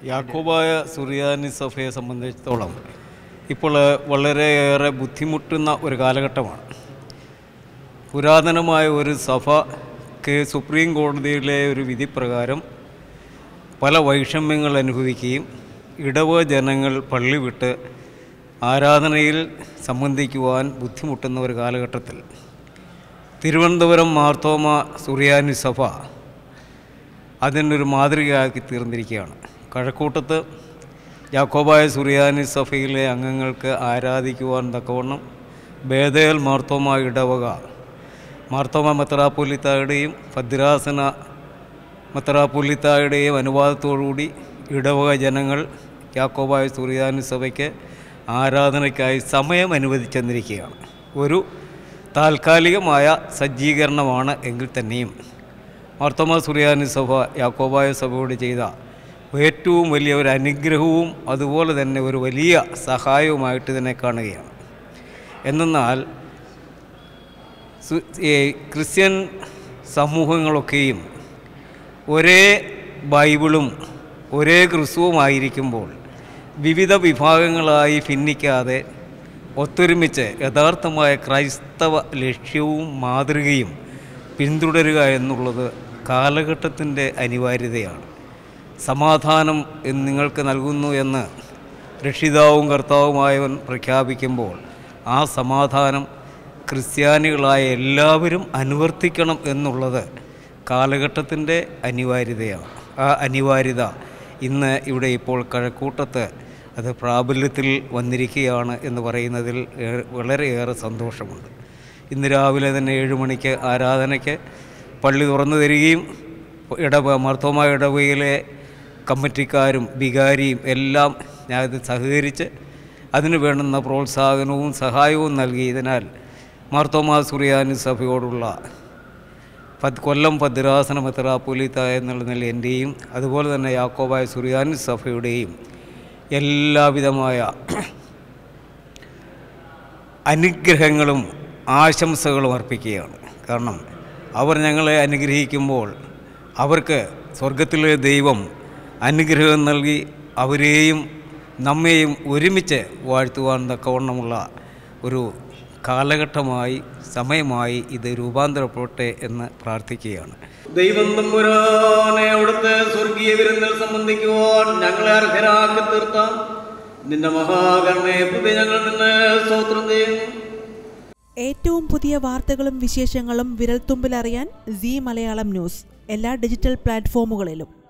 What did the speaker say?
യാക്കോബായ സുറിയാനി സഭയെ സംബന്ധിച്ചിടത്തോളം ഇപ്പോൾ വളരെയേറെ ബുദ്ധിമുട്ടുന്ന ഒരു കാലഘട്ടമാണ് പുരാതനമായ ഒരു സഭയ്ക്ക് സുപ്രീം കോടതിയിലെ ഒരു വിധി പ്രകാരം പല വൈഷമ്യങ്ങൾ അനുഭവിക്കുകയും ഇടവ ജനങ്ങൾ പള്ളി വിട്ട് ആരാധനയിൽ സംബന്ധിക്കുവാൻ ബുദ്ധിമുട്ടുന്ന ഒരു കാലഘട്ടത്തിൽ തിരുവനന്തപുരം മാർത്തോമ സുറിയാനി സഭ അതിനൊരു മാതൃകയാക്കി തീർന്നിരിക്കുകയാണ് കഴക്കൂട്ടത്ത് യാക്കോബായ സുറിയാനി സഭയിലെ അംഗങ്ങൾക്ക് ആരാധിക്കുവാൻ തക്കവണ്ണം ബേദേൽ മാർത്തോമ ഇടവക മാർത്തോമ മെത്രാപ്പൊലിത്തായുടെയും ഭദ്രാസന മെത്രാപ്പൊലിത്തായുടെയും അനുവാദത്തോടുകൂടി ഇടവക ജനങ്ങൾ യാക്കോബായ സുറിയാനി സഭയ്ക്ക് ആരാധനയ്ക്കായി സമയം അനുവദിച്ചെന്നിരിക്കുകയാണ് ഒരു താൽക്കാലികമായ സജ്ജീകരണമാണ് എങ്കിൽ തന്നെയും മാർത്തോമ സുറിയാനി സഭ യാക്കോബായ സഭയോട് ചെയ്ത ഏറ്റവും വലിയ ഒരു അനുഗ്രഹവും അതുപോലെ തന്നെ ഒരു വലിയ സഹായവുമായിട്ട് ഇതിനെ കാണുകയാണ് എന്നാൽ സു- ഈ ക്രിസ്ത്യൻ സമൂഹങ്ങളൊക്കെയും ഒരേ ബൈബിളും ഒരേ ക്രിസ്തുവുമായിരിക്കുമ്പോൾ വിവിധ വിഭാഗങ്ങളായി ഭിന്നിക്കാതെ ഒത്തൊരുമിച്ച് യഥാർത്ഥമായ ക്രൈസ്തവ ലക്ഷ്യവും മാതൃകയും പിന്തുടരുക എന്നുള്ളത് കാലഘട്ടത്തിൻ്റെ അനിവാര്യതയാണ് സമാധാനം എന്ന് നിങ്ങൾക്ക് നൽകുന്നു എന്ന് രക്ഷിതാവും കർത്താവുമായവൻ പ്രഖ്യാപിക്കുമ്പോൾ ആ സമാധാനം ക്രിസ്ത്യാനികളായ എല്ലാവരും അനുവർത്തിക്കണം എന്നുള്ളത് കാലഘട്ടത്തിൻ്റെ അനിവാര്യതയാണ് ആ അനിവാര്യത ഇന്ന് ഇവിടെ ഇപ്പോൾ കഴക്കൂട്ടത്ത് അത് പ്രാബല്യത്തിൽ വന്നിരിക്കുകയാണ് എന്ന് പറയുന്നതിൽ ഏറെ- വളരെയേറെ സന്തോഷമുണ്ട് ഇന്ന് രാവിലെ തന്നെ ഏഴ് മണിക്ക് ആരാധനയ്ക്ക് പള്ളി തുറന്നു തരികയും ഇടവ മർത്തോമ ഇടവയിലെ കമ്മിറ്റിക്കാരും വികാരിയും എല്ലാം ഞാൻ ഇത് സഹകരിച്ച് അതിന് വേണ്ടുന്ന പ്രോത്സാഹനവും സഹായവും നൽകിയതിനാൽ മാർത്തോമാ സുറിയാനി സഭയോടുള്ള പത് കൊല്ലം ഭദ്രാസന മെത്രാപ്പൊലീത്ത എന്നുള്ള നില എൻ്റെയും അതുപോലെ തന്നെ യാക്കോബായ സുറിയാനി സഭയുടെയും എല്ലാവിധമായ അനുഗ്രഹങ്ങളും ആശംസകളും അർപ്പിക്കുകയാണ് കാരണം അവർ ഞങ്ങളെ അനുഗ്രഹിക്കുമ്പോൾ അവർക്ക് സ്വർഗത്തിലെ ദൈവം അനുഗ്രഹം നൽകി അവരെയും നമ്മെയും ഒരുമിച്ച് വാഴ്ത്തുവാൻ തക്കവണ്ണമുള്ള ഒരു കാലഘട്ടമായി സമയമായി ഇത് രൂപാന്തരപ്പെടട്ടെ എന്ന് പ്രാർത്ഥിക്കുകയാണ് ദൈവം തമ്പുരാനെ അവിടുത്തെ സ്വർഗീയ വിരുന്നിൽ സംബന്ധിക്കുവാൻ ഞങ്ങളെ അർഹരാക്കി തീർത്ത നിന്റെ മഹാകരുണയെ പ്രതി ഞങ്ങൾ നിന്നെ സ്തോത്രം ചെയ്യുന്നു ഏറ്റവും പുതിയ വാർത്തകളും വിശേഷങ്ങളും വിരൽത്തുമ്പിലറിയാൻ സി മലയാളം ന്യൂസ് എല്ലാ ഡിജിറ്റൽ പ്ലാറ്റ്ഫോമുകളിലും